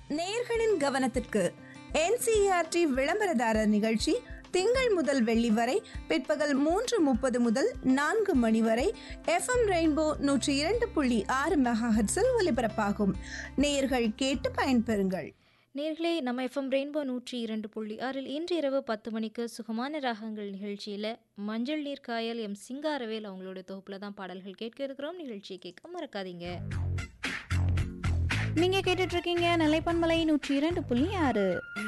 நேயர்களின் கவனத்திற்கு என்சிஆர்டி விளம்பரதாரர் நிகழ்ச்சி திங்கள் முதல் வெள்ளி வரை பிற்பகல் மூன்று முப்பது முதல் நான்கு மணி வரை எஃப்எம் ரெயின்போ நூற்றி இரண்டு புள்ளி ஆறு மெகாஹெட்ஸில் ஒலிபரப்பாகும் நேயர்கள் கேட்டு பயன்பெறுங்கள் நேர்களே நம்ம எஃப்எம் ரெயின்போ நூற்றி இரண்டு புள்ளி ஆறில் இன்று இரவு பத்து மணிக்கு சுகமான ராகங்கள் நிகழ்ச்சியில் மஞ்சள் நீர் காயல் எம் சிங்காரவேல் அவங்களோட தொகுப்பில் தான் பாடல்கள் கேட்க இருக்கிறோம் நிகழ்ச்சியை கேட்க மறக்காதீங்க நீங்க கேட்டுட்டு இருக்கீங்க நிலைப்பன்மலை நூற்றி இரண்டு புள்ளி ஆறு